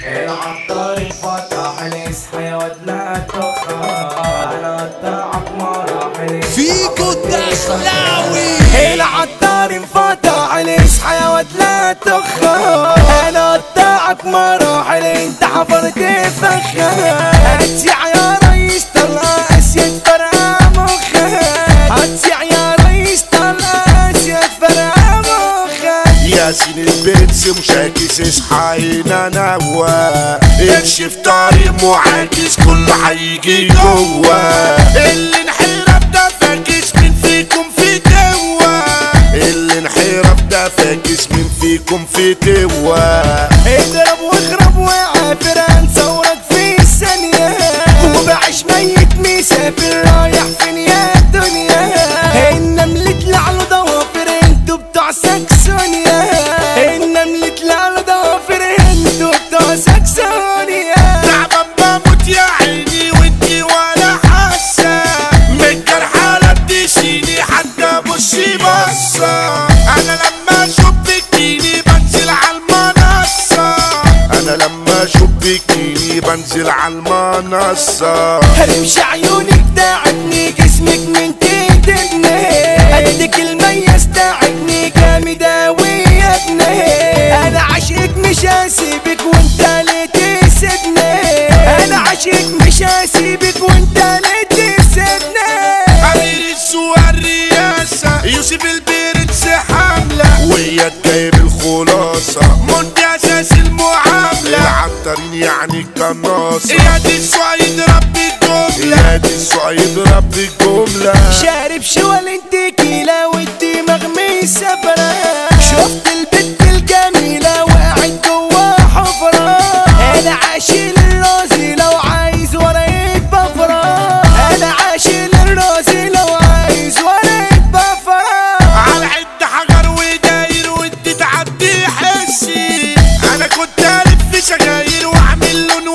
العطار انفتح الاصحى يا واد لا تخاف انا قطعك مراحل فيكو الدخلاوي العطار انفتح الاصحى يا واد لا تخاف انا قطعك مراحل انت حفرت فخها هتسيع يا ريس طلع اسيد فرقع مخها هتسيع يا ريس طلع اسيد فرقع مخها ياسين البنس مشاكس اصحى هنا نوا امشي في طريق معاكس كله هيجي جوا اللي انحرف ده فاكس مين فيكم في توا اللي انحرف ده فاكس مين فيكم في توا اضرب واخرب وعافر هنصورك في ثانية وبعيش ميت مسافر رايح فين يا دنيا النمل طلع له ضوافر انتوا بتوع ساكسونيا النمل طلع له ضوافر انتوا بتوع ساكسونيا تعبان بموت يا عيني وانتي ولا حاسة من الجرحى لا بتشيني حتى بوشي بصة انا لما اشوف بكيني بنزل على المنصة انا لما اشوف بكيني بنزل على المنصة هرمش عيونك تعبني جسمك من تدني قدك الميز تعبني جامد اوي يا ابني انا عاشقك مش هسيبك وانت ليه تسيبني انا عاشقك مش هسيبك وانت ليه تسيبني امير السوق الرئاسة يوسف البرنس حملة ويا جايب الخلاصة منت اساس المعاملة العطارين يعني القناصة يا دي السعيد رب الجملة يا دي السعيد رب الجملة شارب شوال انت كيلة والدماغ مسافرة شفت البنت الجميلة وقعت جوا حفرة انا عاشق الرازي لو عايز ورقة بفرة انا عاشق الرازي لو عايز ورقة بفرة على حد حجر وداير وانت تعدي حسي انا كنت الف شجاير واعمل لون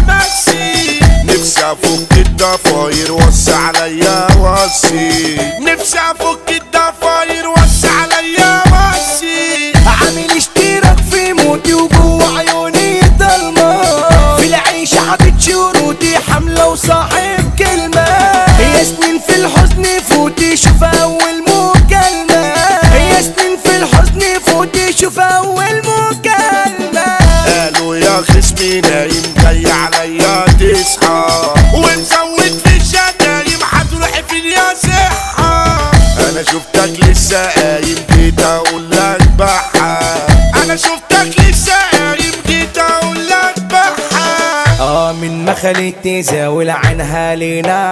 وامسي نفسي افك الضفاير وسع عليا وصي نفسي افك الضفاير وسع عليا وصي عامل اشتراك في موتي وجوه عيوني ضلمة في العيش حاطط شروطي حملة وصاحب كلمة هي سنين في الحزن فوتي شوف أول مكالمة هي سنين في الحزن فوتي شوف أول مكالمة قالوا يا خصمي نايم جاي عليا تصحى ومزود في الشتايم هتروحي فين يا صحة انا شفتك لسه قايم جيت اقول لك بحة انا شفتك لسه قايم جيت اقول لك بحة اه من ما خليت زاول عنها لينا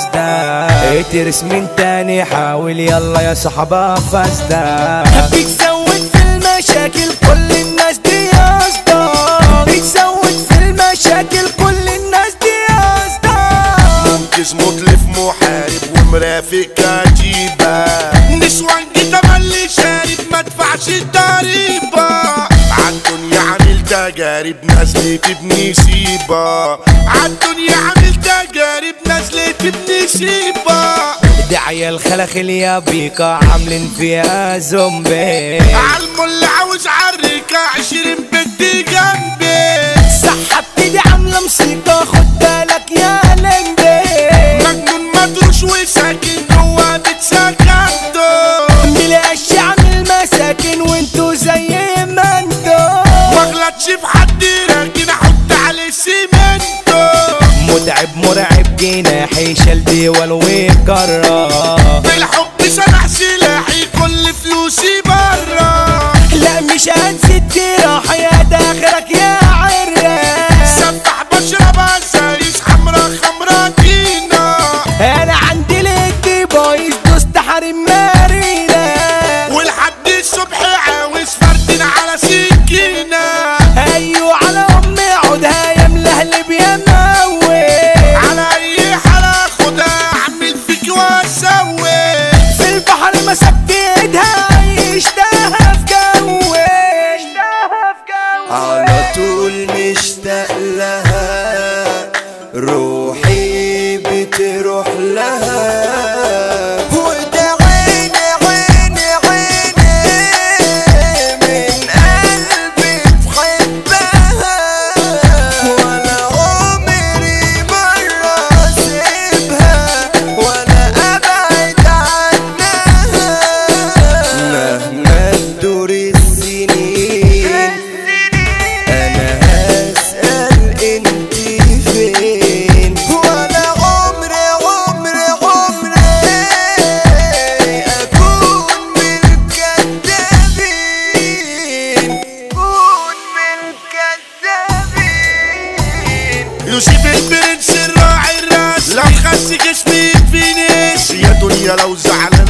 حسدا ترس من تاني حاول يلا يا صحبا فاسدا بتزود في المشاكل كل الناس دي قصدا بتزود في المشاكل كل الناس دي قصدا منقذ مطلف محارب ومرافق كتيبة نسوان جيت املي شارب ما ادفعش الضريبة عالدنيا عامل تجارب نازلة تبني سيبة عالدنيا عامل تجارب نازلة تبني سيبة داعية الخلخل يا بيكا عاملين فيها زومبي عالمول عاوز عريكة عشرين بنت جنبي سحبت دي عاملة موسيقى خد بالك يا لمبي مجنون مدروش وساكن جوا بيت سكنته ملاش عامل مساكن وانتو زي ما انتو واغلطش في حد راكن احط عليه سيمنتو متعب مرعب جناحي شال ديوال وكرة بالحب سرح سلاحي كل فلوسي برا لا مش هنسد راح يا داخلك يا عرة سفح بشرب عسايس حمرا خمرا دينا انا عندي ليك بايظ دوست حريم مارينا والحد الصبح عاوز فردين على سكينة ايوه على امي عودها يا ملهلب يا موي على اي حالة خدها اعمل فيك واسوي في البحر مسكت ايدها عيشتها في جوي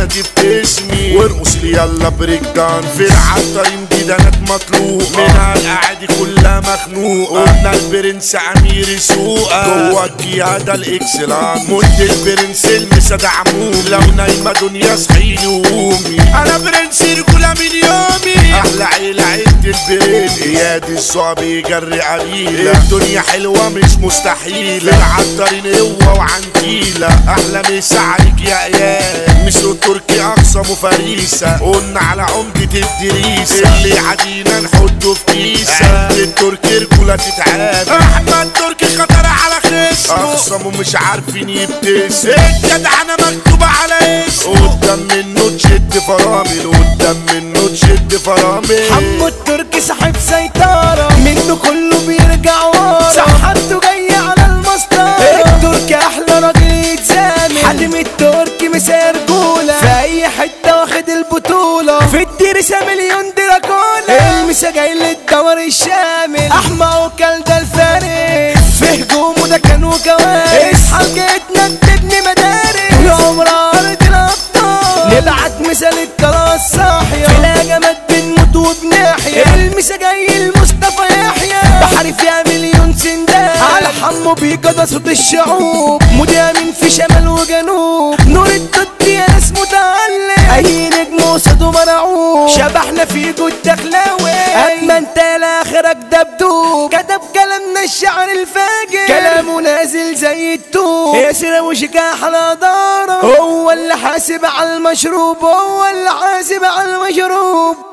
دي بتسمي وارقص لي يلا بريك دان في العطارين دي دانات مطلوق منها الاعادي كلها مخنوقه قلنا البرنس امير سوقه جوه القياده الاكسلان مد البرنس المسا عموم لو نايمه دنيا صحيني وقومي انا برنس رجوله من يومي احلى عيله عيله البرنس ايادي الصعب يجري قليله الدنيا حلوه مش مستحيله العطارين قوه وعنتيله احلى مسا عليك يا اياد مصر التركي اقصى فريسه قلنا على عمده الدريسه اللي عدينا نحطه في كيسه التركي رجوله تتعاد احمد تركي خطر على خصمه اخصمه مش عارفين يبتسم الجدعنه مكتوبه على اسمه قدام منه تشد فرامل قدام منه تشد فرامل حمو التركي صاحب سيطرة منه كله بيرجع ورا صحته جاية على المسطرة التركي أحلى راجل يتزامل حاتم التركي مسير رجولة في أي حتة واخد البطولة في الدرسة مليون دراكولا المسا جاي للدور الشامل أحمى وكال ده الفارس في هجومه ده كان وكوارث اصحى جيتنا تبني مدارس طول عمرها أرض الأبطال نبعت مثال الكراس صاحية في الهجمات بنموت وبنحيا المسا جاي المصطفى يحيى بحر فيها مليون سندان على حمو بيجا ده صوت الشعوب مدامن في شمال وجنوب نور الضد يا ناس متعلم اي نجم قصاده منعوب شبحنا في جود دخلاوي اما انت لاخرك دبدوب كتب كلامنا الشعر الفاجر كلامه نازل زي التوب ياسر وشكاح على داره هو اللي حاسب على المشروب هو اللي حاسب على المشروب